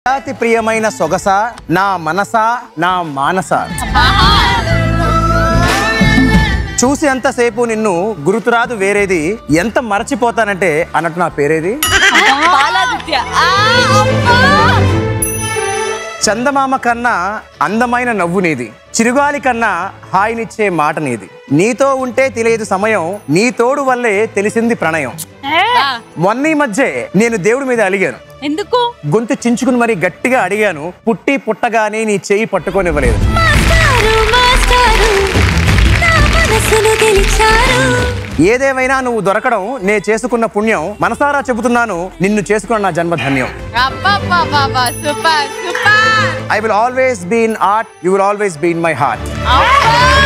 అతి ప్రియమైన సొగస నా మనస నా మానస చూసి ఎంతసేపు నిన్ను గురుతురాదు వేరేది ఎంత మరచిపోతానంటే అన్నట్టు నా పేరేది బాలాదిత్య ఆ, అమ్మా! చందమామ కన్నా అందమైన నవ్వు నీది చిరుగాలి కన్నా హాయినిచ్చే మాట నీది నీతో ఉంటే తెలియదు సమయం నీ తోడు వల్లే తెలిసింది ప్రణయం ఆ, మొన్న ఈ మధ్య నేను దేవుడి మీద అలిగాను ఎందుకు గొంతు చించుకుని మరి గట్టిగా అడిగాను పుట్టి పుట్టగానే నీ చేయి పట్టుకోనివ్వలేదు మాస్టారు మాస్టారు నా మనసును గెలిచారు ఏదేమైనా నువ్వు దొరకడం నే చేసుకున్న పుణ్యం మనసారా చెబుతున్నాను నిన్ను చేసుకున్న నా జన్మ ధన్యం అబ్బబ్బబ్బబ్బా, super super I will always be in heart you will always be in my heart అబ్బా!